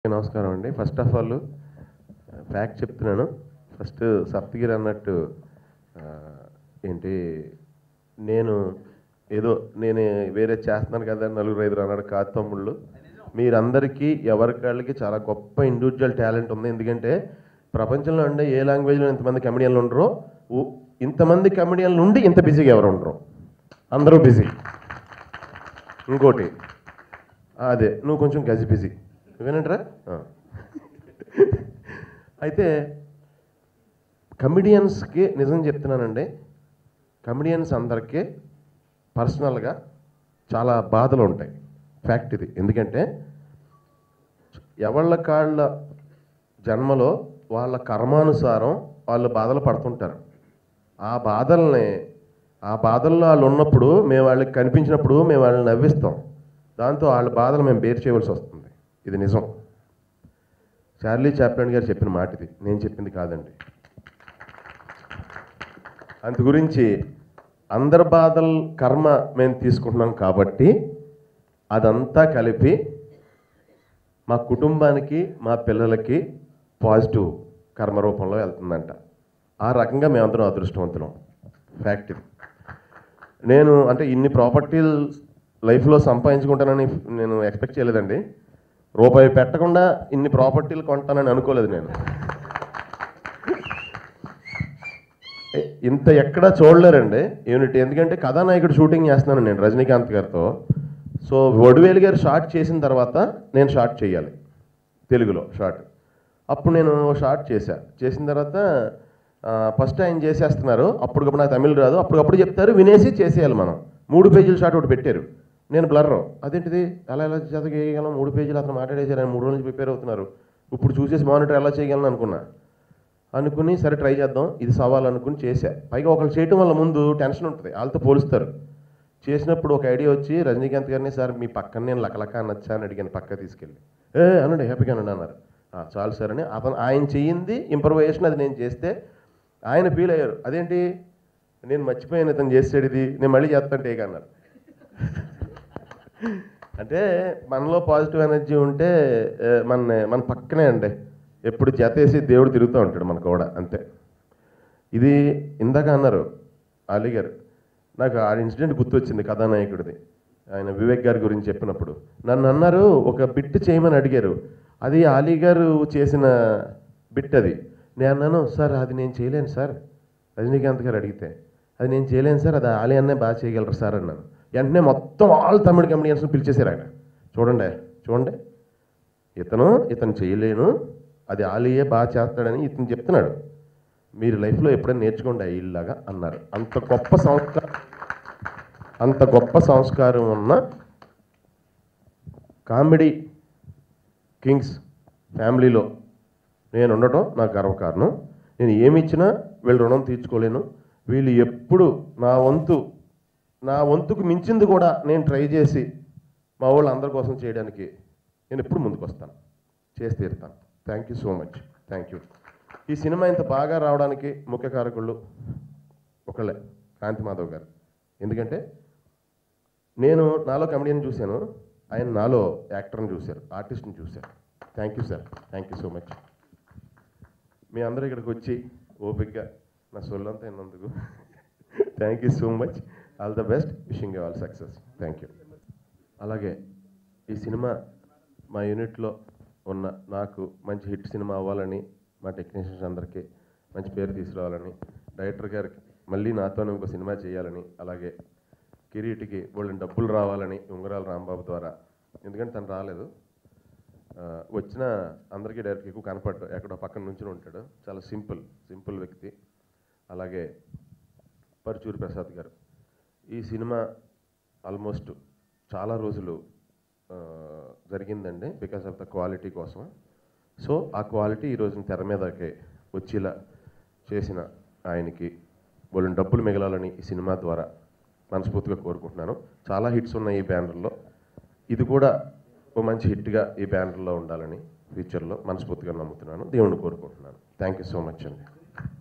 నమస్కారం అండి first of all fact చెప్తున్నాను ఫస్ట్ సప్తగిరి అన్నట్టు ఆ, ఏంటి నేను ఏదో నేను వేరే చేస్తున్నాను కదా అని నలుగురు ఐదుగురు అన్నాడు కాదు తమ్ముళ్ళు మీరందరికీ ఎవరికాళ్ళకి చాలా గొప్ప ఇండివిజువల్ టాలెంట్ ఉంది ఎందుకంటే ప్రపంచంలో ఉండే ఏ లాంగ్వేజ్లో ఇంతమంది కమెడియన్లు ఉండరో ఉ- ఇంతమంది కమెడియన్లు ఉండి ఇంత బిజీగా ఎవరు ఉండరు అందరూ బిజీ ఇంకోటి అదే నువ్వు కొంచెం గజి బిజీ వినంటరా అయితే కమిడియన్స్కి నిజం చెప్తున్నానండి కమిడియన్స్ అందరికీ పర్సనల్గా చాలా బాధలు ఉంటాయి ఫ్యాక్ట్ ఇది ఎందుకంటే ఎవళ్ళ కాళ్ళ జన్మలో వాళ్ళ కర్మానుసారం వాళ్ళు బాధలు పడుతుంటారు ఆ బాధల్ని ఆ బాధల్లో వాళ్ళు ఉన్నప్పుడు మేము వాళ్ళకి కనిపించినప్పుడు మేము వాళ్ళని నవ్విస్తాం దాంతో వాళ్ళ బాధలు మేము బేర్ చేయవలసి వస్తుంది ఇది నిజం చార్లీ చాప్లన్ గారు చెప్పిన మాట ఇది నేను చెప్పింది కాదండి అందు గురించి అందరి బాధల కర్మ మేము తీసుకుంటున్నాం కాబట్టి అదంతా కలిపి మా కుటుంబానికి మా పిల్లలకి పాజిటివ్ కర్మ రూపంలో వెళ్తుందంట ఆ రకంగా మేమందరం అదృష్టవంతులం ఫ్యాక్ట్ ఇది నేను అంటే ఇన్ని ప్రాపర్టీలు లైఫ్లో సంపాదించుకుంటానని నేను ఎక్స్పెక్ట్ చేయలేదండి రూపాయి పెట్టకుండా ఇన్ని ప్రాపర్టీలు కొంటానని అనుకోలేదు నేను ఏ- ఇంత ఎక్కడా చూడలేరండి యూనిట్ ఎందుకంటే కథానాయకుడు షూటింగ్ చేస్తున్నాను నేను రజనీకాంత్ గారితో సో వడివేలు గారు షార్ట్ చేసిన తర్వాత నేను షార్ట్ చేయాలి తెలుగులో షార్ట్ అప్పుడు నేను షార్ట్ చేశా చేసిన తర్వాత ఫస్ట్ ఆయన చేసేస్తున్నారు అప్పటికప్పుడు నాకు తమిళ్ రాదు అప్పటికప్పుడు చెప్తారు వినేసి చేసేయాలి మనం మూడు పేజీల షార్ట్ ఒకటి పెట్టారు నేను బ్లర్ అదేంటిది అలా ఎలా చదవగలం మూడు పేజీలు అతను మాట్లాడేశారు ఆయన మూడు రోజుల నుంచి ప్రిపేర్ అవుతున్నారు ఇప్పుడు చూసేసి మానిటర్ ఎలా చేయగలను అనుకున్నా అనుకుని సరే ట్రై చేద్దాం ఇది సవాల్ అనుకుని చేశా పైగా ఒకళ్ళు చేయటం వల్ల ముందు టెన్షన్ ఉంటుంది వాళ్ళతో పోలుస్తారు చేసినప్పుడు ఒక ఐడియా వచ్చి రజనీకాంత్ గారిని సార్ మీ పక్కన నేను లకలక అనొచ్చా అని అడిగాను పక్క తీసుకెళ్ళి ఏ అనండి హ్యాపీగా అనండి అన్నారు "ఆ, చాలు సార్ అని అతను ఆయన చెయ్యింది ఇంప్రవైజేషన్ అది నేను చేస్తే ఆయన ఫీల్ అయ్యారు అదేంటి నేను మర్చిపోయాను ఇతను చేసాడు ఇది నేను మళ్ళీ చేస్తాను టేక్ అన్నారు అంటే మనలో పాజిటివ్ ఎనర్జీ ఉంటే ఏ, మన మన పక్కనే అండి ఎప్పుడు జతేసి దేవుడు తిరుగుతూ ఉంటాడు మనకు కూడా అంతే ఇది ఇందాక అన్నారు అలీ గారు నాకు ఆ ఇన్సిడెంట్ గుర్తొచ్చింది కథానాయకుడిది ఆయన వివేక్ గారి గురించి చెప్పినప్పుడు నన్ను అన్నారు ఒక బిట్ చేయమని అడిగారు అది అలీ గారు చేసిన బిట్ అది నేను అన్నాను సార్ అది నేను చేయలేను సార్ రజనీకాంత్ గారు అడిగితే అది నేను చేయలేను సార్ అది ఆలీ అన్నే బాగా చేయగలరు సార్ అన్నాను వెంటనే మొత్తం ఆల్ తమిళ కమెడియన్స్ పిలిచేశారు ఆయన చూడండి చూడండి ఇతను ఇతను చేయలేను అది ఆలీయే బాగా చేస్తాడని ఇతను చెప్తున్నాడు మీరు లైఫ్లో ఎప్పుడైనా నేర్చుకోండి ఇల్లాగా అన్నారు అంత గొప్ప సంస్కారం అంత గొప్ప సంస్కారం ఉన్న కామెడీ కింగ్స్ ఫ్యామిలీలో నేను ఉండటం నాకు గర్వకారణం నేను ఏమి ఇచ్చినా వీళ్ళు రుణం తీర్చుకోలేను వీళ్ళు ఎప్పుడు నా వంతు నా వంతుకు మించింది కూడా నేను ట్రై చేసి మా వాళ్ళు అందరి కోసం చేయడానికి నేను ఎప్పుడు ముందుకు వస్తాను చేసి తీరుతాను thank you so much thank you ఈ సినిమా ఇంత బాగా రావడానికి ముఖ్య కారకుళ్ళు ఒకళ్ళే కాంతి మాధవ్ గారు ఎందుకంటే నేను నాలో కమెడియన్ చూశాను ఆయన నాలో యాక్టర్ని చూశారు ఆర్టిస్ట్ని చూశారు thank you sir thank you so much మీ అందరూ ఇక్కడికి వచ్చి ఓపిక్గా నా సొల్లంతా విన్నందుకు thank you so much all the best wishing you all success thank you అలాగే ఈ సినిమా మా యూనిట్లో ఉన్న నాకు మంచి హిట్ సినిమా అవ్వాలని మా టెక్నీషియన్స్ అందరికీ మంచి పేరు తీసుకురావాలని డైరెక్టర్ గారికి మళ్ళీ నాతోనే ఇంకో సినిమా చేయాలని అలాగే కిరీటికి వాళ్ళని డబ్బులు రావాలని ఉంగరాల రాంబాబు ద్వారా ఎందుకంటే తను రాలేదు ఆ, వచ్చిన అందరికీ డైరెక్ట్గా ఎక్కువ కనపడ్డు ఎక్కడో పక్కన నుంచి ఉంటాడు చాలా సింపుల్ సింపుల్ వ్యక్తి అలాగే పరుచూరి ప్రసాద్ గారు ఈ సినిమా ఆల్మోస్ట్ చాలా రోజులు ఆ, జరిగిందండి బికాస్ ఆఫ్ ద క్వాలిటీ కోసం సో ఆ క్వాలిటీ ఈ రోజున తెర మీదకి వచ్చేలా చేసిన ఆయనకి వాళ్ళని డబ్బులు మిగలాలని ఈ సినిమా ద్వారా మనస్ఫూర్తిగా కోరుకుంటున్నాను చాలా హిట్స్ ఉన్నాయి ఈ బ్యానర్లో ఇది కూడా ఓ మంచి హిట్గా ఈ బ్యానర్లో ఉండాలని ఫ్యూచర్లో మనస్ఫూర్తిగా నమ్ముతున్నాను దేవుణ్ణి కోరుకుంటున్నాను థ్యాంక్ యూ సో మచ్ అండి